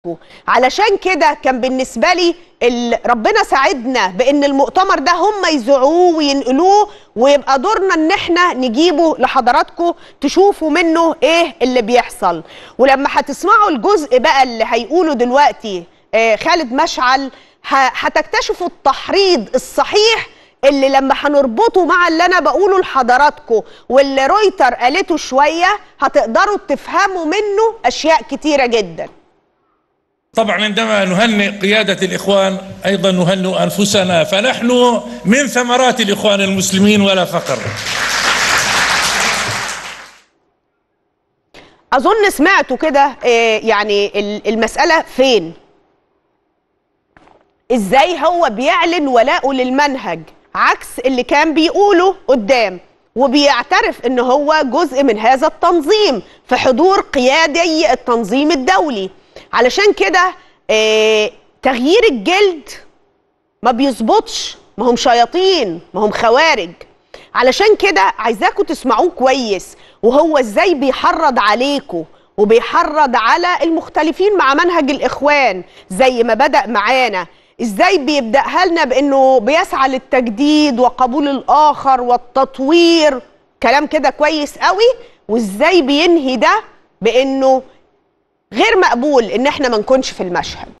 علشان كده كان بالنسبه لي ال- ربنا ساعدنا بان المؤتمر ده هم يذيعوه وينقلوه ويبقى دورنا ان احنا نجيبه لحضراتكم تشوفوا منه ايه اللي بيحصل ولما هتسمعوا الجزء بقى اللي هيقوله دلوقتي آه، خالد مشعل ه- هتكتشفوا التحريض الصحيح اللي لما هنربطه مع اللي انا بقوله لحضراتكم واللي رويتر قالته شويه هتقدروا تفهموا منه اشياء كتيره جدا طبعا عندما نهنئ قيادة الإخوان أيضا نهنئ أنفسنا فنحن من ثمرات الإخوان المسلمين ولا فقر اظن سمعتوا كده آه، يعني ال- المساله فين ازاي هو بيعلن ولاءه للمنهج عكس اللي كان بيقوله قدام وبيعترف ان هو جزء من هذا التنظيم في حضور قيادي التنظيم الدولي علشان كده آه، تغيير الجلد ما بيظبطش ما هم شياطين ما هم خوارج علشان كده عايزاكم تسمعوه كويس وهو ازاي بيحرض عليكم وبيحرض على المختلفين مع منهج الاخوان زي ما بدأ معانا ازاي بيبدأها لنا بانه بيسعى للتجديد وقبول الاخر والتطوير كلام كده كويس قوي وازاي بينهي ده بانه غير مقبول ان احنا ما نكونش في المشهد